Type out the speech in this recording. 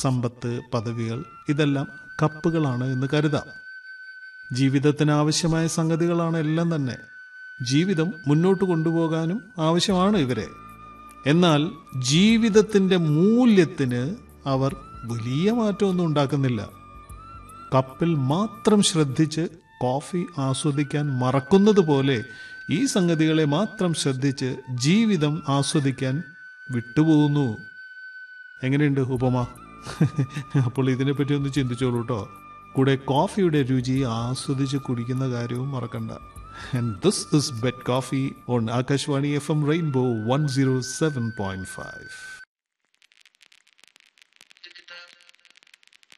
സമ്പത്ത് പദവികൾ ഇതെല്ലാം കപ്പുകളാണ് എന്ന് കരുതാം ജീവിതത്തിന് ആവശ്യമായ സംഗതികളാണ് എല്ലാം തന്നെ ജീവിതം മുന്നോട്ട് കൊണ്ടുപോകാനും ആവശ്യമാണ് ഇവരെ എന്നാൽ ജീവിതത്തിന്റെ മൂല്യത്തിന് അവർ വലിയ മാറ്റമൊന്നും ഉണ്ടാക്കുന്നില്ല കപ്പിൽ മാത്രം ശ്രദ്ധിച്ച് കോഫി ആസ്വദിക്കാൻ മറക്കുന്നത് പോലെ ഈ സംഗതികളെ മാത്രം ശ്രദ്ധിച്ച് ജീവിതം ആസ്വദിക്കാൻ വിട്ടുപോകുന്നു എങ്ങനെയുണ്ട് ഉപമ അപ്പോൾ ഇതിനെപ്പറ്റി ഒന്ന് ചിന്തിച്ചോളൂ കേട്ടോ കൂടെ കോഫിയുടെ രുചി ആസ്വദിച്ച് കുടിക്കുന്ന കാര്യവും മറക്കണ്ട and this is bet coffee on Akashvani F M rainbow one zero seven point five